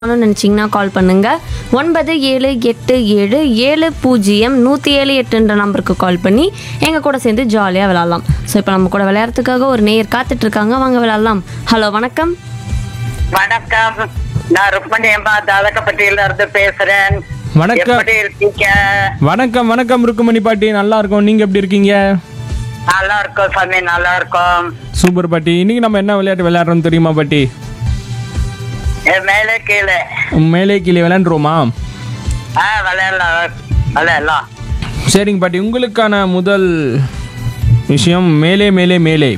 பண்ணணும்னு நினச்சிங்கன்னா கால் பண்ணுங்க ஒன்பது ஏழு எட்டு ஏழு ஏழு பூஜ்ஜியம் நூற்றி ஏழு எட்டுன்ற நம்பருக்கு கால் பண்ணி எங்கள் கூட சேர்ந்து ஜாலியாக விளாட்லாம் ஸோ இப்போ நம்ம கூட விளையாடுறதுக்காக ஒரு நேயர் காத்துட்டு இருக்காங்க வாங்க விளாட்லாம் ஹலோ வணக்கம் வணக்கம் நான் ருக்மணி அம்மா தாதகப்பட்டியில இருந்து பேசுறேன் வணக்கம். எப்படி இருக்கீங்க வணக்கம் வணக்கம் ருக்குமணி பாட்டி நல்லா இருக்கோம் நீங்க எப்படி இருக்கீங்க நல்லா இருக்கோம் சாமி நல்லா இருக்கோம் சூப்பர் பாட்டி இன்னைக்கு நம்ம என்ன விளையாட்டு விளையாடுறோம் தெரியுமா பாட்டி என் மேலே கீழே மேலே கீழே விளையாண்டுருவோமா ஆ விளையாடலாம் விளையாடலாம் சரிங்க பாட்டி உங்களுக்கான முதல் விஷயம் மேலே மேலே மேலே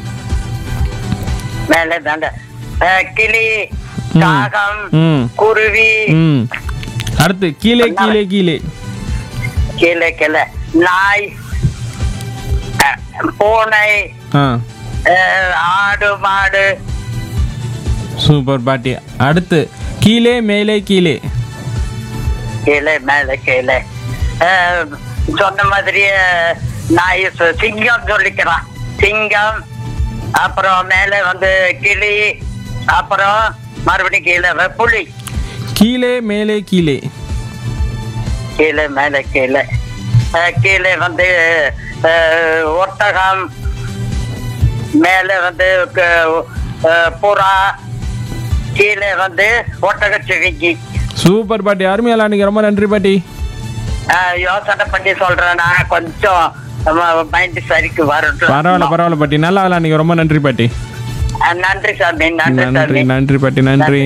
மேலே தாண்ட அஹ், கிளி காகம் ம் குருவி ம் அடுத்து கீழே கீழே கீழே கீழே கீழே நாய் அஹ், பூனை ஆ அஹ், ஆடு மாடு சூப்பர் பாட்டி அடுத்து கீழே மேலே கீழே கீழே மேலே கீழே அஹ், சொன்ன மாதிரியே நாய் சொ- சிங்கம் சொல்லிக்கிறான் சிங்கம் அப்புறம் மேலே வந்து கிளி அப்புறம் மறுபடியும் கீழே வ- புலி கீழே மேலே கீழே கீழே மேலே கீழே அஹ், கீழே வந்து அஹ், ஒட்டகம் மேலே வந்து க- அஹ், புறா கீழே வந்து ஒட்டகச்சிவிங்கி சூப்பர் பாட்டி அருமையா விளையாடுங்க ரொம்ப நன்றி பாட்டி ஆஹ் யோசனை பண்ணி சொல்றேன் நான் கொஞ்சம் மைண்ட் சரிக்கு வரட்டும் பரவாயில்ல பரவாயில்ல பாட்டி நல்லா விளையாடுங்க ரொம்ப நன்றி பாட்டி ஆஹ் நன்றி சாமி நன்றி நன்றி சாமி நன்றி பாட்டி நன்றி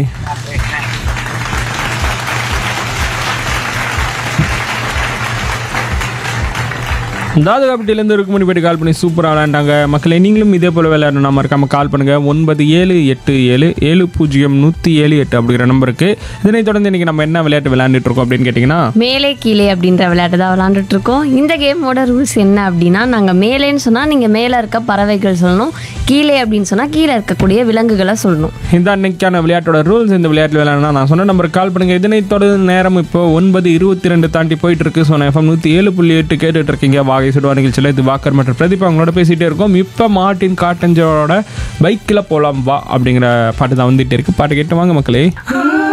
தாது காப்பட்டிலேருந்து இருக்குமணி போய்ட்டு கால் பண்ணி சூப்பராக விளையாண்டாங்க மக்களே நீங்களும் இதே போல் விளையாடணும் மறக்காம கால் பண்ணுங்க ஒன்பது ஏழு எட்டு ஏழு ஏழு பூஜ்ஜியம் நூற்றி ஏழு எட்டு அப்படிங்கிற நம்பருக்கு இதனைத் தொடர்ந்து இன்னைக்கு நம்ம என்ன விளையாட்டு விளையாண்டுட்டு இருக்கோம் அப்படின்னு கேட்டிங்கன்னா மேலே கீழே அப்படின்ற விளையாட்டு தான் விளாண்டுட்டு இருக்கோம் இந்த கேமோட ரூல்ஸ் என்ன அப்படின்னா நாங்கள் மேலேன்னு சொன்னால் நீங்கள் மேலே இருக்க பறவைகள் சொல்லணும் கீழே அப்படின்னு சொன்னால் கீழே இருக்கக்கூடிய விலங்குகளை சொல்லணும் இந்த அன்னைக்கான விளையாட்டோட ரூல்ஸ் இந்த விளையாட்டு விளையாடணும் நான் சொன்ன நம்பருக்கு கால் பண்ணுங்க இதனைத் தொடர்ந்து நேரம் இப்போ ஒன்பது இருபத்தி ரெண்டு தாண்டி போயிட்டு இருக்கு சொன்ன எஃப்எம் நூற்றி ஏழு புள்ளி எட்டு கேட்டுட்டு இருக்கீங்க வாகை சுடுவா நிகழ்ச்சியில் இது வாக்கர் மற்றும் பிரதீப் அவங்களோட பேசிட்டே இருக்கோம் இப்போ மார்ட்டின் காட்டஞ்சோட பைக்கில் போகலாம் வா அப்படிங்கிற பாட்டு தான் வந்துட்டு இருக்கு பாட்டு கேட்டு வாங்க மக்களே